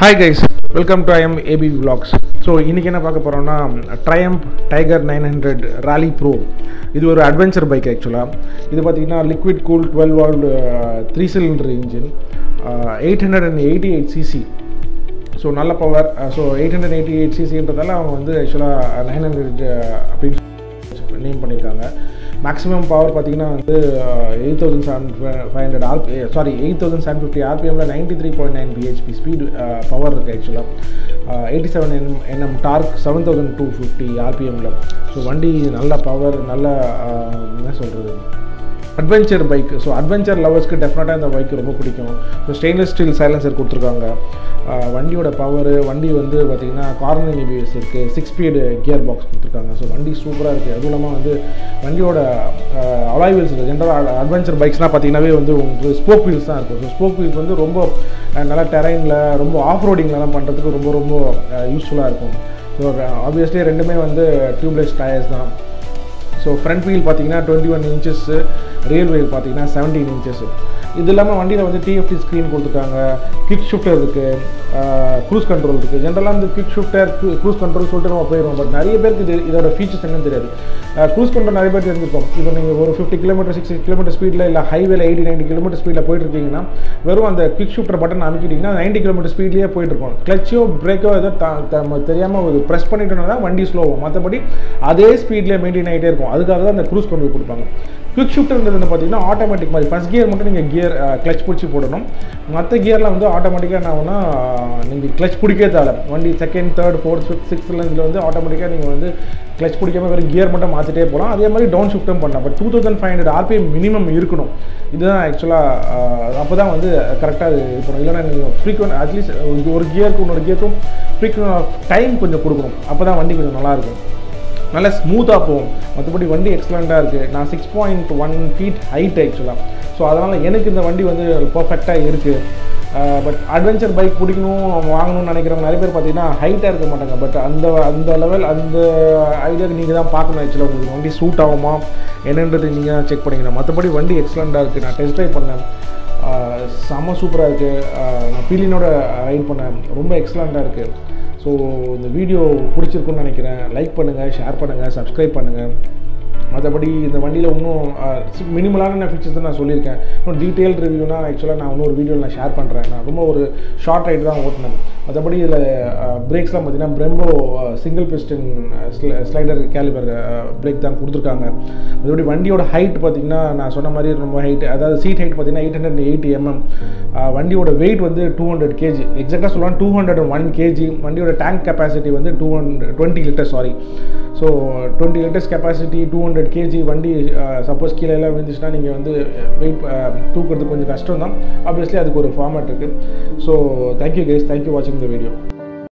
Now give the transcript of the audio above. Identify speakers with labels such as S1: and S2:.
S1: hi guys welcome to I M A B vlogs so இன்றைக்கி என்ன பார்க்க போகிறோம்னா Triumph Tiger nine hundred rally bro இது ஒரு அட்வென்ச்சர் பைக் ஆக்சுவலாக இது பார்த்தீங்கன்னா liquid cool twelve valve three cylinder engine eight hundred and eighty eight CC so நல்ல power so eight hundred eighty eight சிசின்றதால அவங்க வந்து ஆக்சுவலாக நைன் ஹண்ட்ரட் அப்படின்னு நேம் பண்ணியிருக்காங்க மேக்ஸிமம் பவர் பார்த்தீங்கன்னா வந்து eight thousand seven five hundred R P sorry eight thousand seven fifty ஆர்பிஎம்மில் ninety three point nine B H P speed power இருக்குது ஆக்சுவலாக eighty seven N N M torque seven thousand two fifty ஆர்பிஎம்மில் so வண்டி நல்ல power நல்ல ah, என்ன சொல்கிறது அட்வென்ச்சர் பைக் ஸோ அட்வென்ச்சர் லவர்ஸ்க்கு டெஃபினட்டாக இந்த பைக் ரொம்ப பிடிக்கும் ஸோ ஸ்டெயின்லெஸ் ஸ்டீல் சைலன்சர் கொடுத்துருக்காங்க ஆஹ் வண்டியோட பவர் வண்டி வந்து பார்த்திங்கன்னா கார்னர் இபிஎஸ் இருக்குது சிக்ஸ் ஸ்பீடு கியர் பாக்ஸ் கொடுத்துருக்காங்க ஸோ வண்டி சூப்பராக இருக்குது அதுவும் இல்லாமல் வந்து வண்டியோட அலாய் வீல்ஸ் இருக்குது ஜென்ரலாக அட்வென்ச்சர் பைக்ஸ்னால் பார்த்தீங்கன்னாவே வந்து உங்களுக்கு ஸ்போக் வீல்ஸ் தான் இருக்கும் ஸோ ஸ்போக் வீல்ஸ் வந்து ரொம்ப ஆஹ் நல்ல டெரைனில் ரொம்ப ஆஃப் ரோடிங்லலாம் பண்ணுறதுக்கு ரொம்ப ரொம்ப யூஸ்ஃபுல்லாக இருக்கும் ஸோ ஆப்வியஸ்லி ரெண்டுமே வந்து டியூப்லெஸ் டயர்ஸ் தான் ஸோ ஃப்ரண்ட் வீல் பார்த்தீங்கன்னா twenty one inches rear wheel பார்த்தீங்கன்னா செவன்டீன் இன்ச்சஸ் இது இல்லாமல் வண்டியில் வந்து டிஎஃப்டி ஸ்க்ரீன் கொடுத்துருக்காங்க கிக் ஷிஃப்டர் இருக்குது க்ரூஸ் கண்ட்ரோல் இருக்குது ஜென்ரலாக இந்த கிக் ஷிஃப்டர் க்ரூஸ் கண்ட்ரோல் சொல்லிட்டு நம்ம போயிடுவோம் பட் நிறைய பேருக்கு இது இதோட ஃபீச்சர்ஸ் என்னன்னு தெரியாது க்ரூஸ் கண்ட்ரோல் நிறைய பேர் தெரிஞ்சிருக்கும் இப்போ நீங்கள் ஒரு ஃபிஃப்டி கிலோமீட்டர் சிக்ஸ்டி கிலோமீட்டர் ஸ்பீடில் இல்லை ஹைவேல எயிட்டி நைன்டி கிலோமீட்டர் ஸ்பீடில் போயிட்டு இருக்கீங்கன்னா வெறும் அந்த கிக் ஷிஃப்டர் பட்டன் அமைக்கிட்டிங்கன்னா நைன்டி கிலோமீட்டர் ஸ்பீட்லேயே போயிட்டு இருக்கும் கிளச்சோ பிரேக்கோ ஏதோ தெரியாமல் ஒரு ப்ரெஸ் பண்ணிட்டோம்னா வண்டி ஸ்லோ ஆகும் மற்றபடி அதே ஸ்பீட்லேயே மெயின்டைன் ஆகிட்டே இருக்கும் அதுக்காக தான் அந்த க்ரூஸ் கண்ட்ரோல் கொடுப்பாங்க குவிக் ஷிஃப்ட்ன்றது வந்து பார்த்தீங்கன்னா ஆட்டோமேட்டிக் மாதிரி ஃபஸ்ட் கியர் மட்டும் நீங்கள் கியர் கிளச் பிடிச்சி போடணும் மற்ற கியரில் வந்து ஆட்டோமேட்டிக்காக என்ன ஆகும்னா நீங்கள் கிளச் பிடிக்கவே தேவை வண்டி செகண்ட் தேர்ட் ஃபோர்த் ஃபிஃப்த் சிக்ஸ்த்தில் இதில் வந்து ஆட்டோமேட்டிக்காக நீங்கள் வந்து கிளச் பிடிக்காம வெறும் கியர் மட்டும் மாற்றிட்டே போகலாம் அதே மாதிரி டவுன் ஷிஃப்ட்டும் பண்ணலாம் but two thousand five hundred RPM minimum இருக்கணும் இதுதான் ஆக்சுவலாக அப்போ தான் வந்து கரெக்டாக அது இது பண்ணணும் இல்லைன்னா நீங்கள் ஃப்ரீக்வெண்ட் அட்லீஸ்ட் ஒரு கியருக்கு இன்னொரு கியருக்கும் ஃப்ரீக்வெண்ட் ஆஃப் டைம் கொஞ்சம் கொடுக்கணும் அப்போ தான் வண்டி கொஞ்சம் நல்லாயிருக்கும் நல்லா ஸ்மூத்தாக போகும் மற்றபடி வண்டி எக்ஸலண்ட்டாக இருக்குது நான் six point one feet height ஆக்சுவலாக ஸோ அதனால் எனக்கு இந்த வண்டி வந்து பர்ஃபெக்டாக இருக்குது பட் அட்வென்ச்சர் பைக் பிடிக்கணும் வாங்கணும்னு நினைக்கிறவங்க நிறைய பேர் பார்த்தீங்கன்னா ஹைட்டாக இருக்க மாட்டாங்க பட் அந்த அந்த லெவல் அந்த ஐடியாவுக்கு நீங்கள் தான் பார்க்கணும் ஆக்சுவலாக உங்களுக்கு வண்டி சூட் ஆகுமா என்னன்றது நீங்கள் தான் செக் பண்ணிக்கணும் மற்றபடி வண்டி எக்ஸலண்ட்டாக இருக்குது நான் டெஸ்ட் ட்ரைவ் பண்ணேன் ஆஹ் செம்ம சூப்பராக இருக்குது நான் பீலினோட ரைட் பண்ணேன் ரொம்ப எக்ஸலண்ட்டாக இருக்குது ஸோ இந்த வீடியோ பிடிச்சிருக்குன்னு நினைக்கிறேன் லைக் பண்ணுங்கள் ஷேர் பண்ணுங்கள் சப்ஸ்கிரைப் பண்ணுங்கள் மற்றபடி இந்த வண்டியில் இன்னும் மினிமலான ஃபீச்சர்ஸ் தான் நான் சொல்லியிருக்கேன் இன்னும் டீட்டெயில் ரிவ்யூனா ஆக்சுவலாக நான் இன்னொரு வீடியோவில் நான் ஷேர் பண்ணுறேன் நான் ரொம்ப ஒரு ஷார்ட் ரைடு தான் ஓட்டினேன் மற்றபடி இதில் பிரேக்ஸ்லாம் பார்த்தீங்கன்னா Brembo single piston slider caliper brake தான் கொடுத்துருக்காங்க மற்றபடி வண்டியோட ஹைட் பார்த்தீங்கன்னா நான் சொன்ன மாதிரி ரொம்ப ஹைட் அதாவது சீட் ஹைட் பார்த்தீங்கன்னா எயிட் ஹண்ட்ரட் எயிட்டி எம்எம் வண்டியோட வெயிட் வந்து டூ ஹண்ட்ரட் கேஜி எக்ஸாக்டாக சொல்லலாம் டூ ஹண்ட்ரட் ஒன் கேஜி வண்டியோட டேங்க் கெப்பாசிட்டி வந்து two hundred twenty litre sorry so twenty litres capacity two hundred K G வண்டி சப்போஸ் கீழே எல்லாம் விழுந்துச்சுன்னா நீங்கள் வந்து வெயிட் தூக்குறது கொஞ்சம் கஷ்டம் தான் ஆப்வியஸ்லி அதுக்கு ஒரு ஃபார்மேட் இருக்குது ஸோ தேங்க்யூ கைஸ் தேங்க்யூ வாட்சிங் த வீடியோ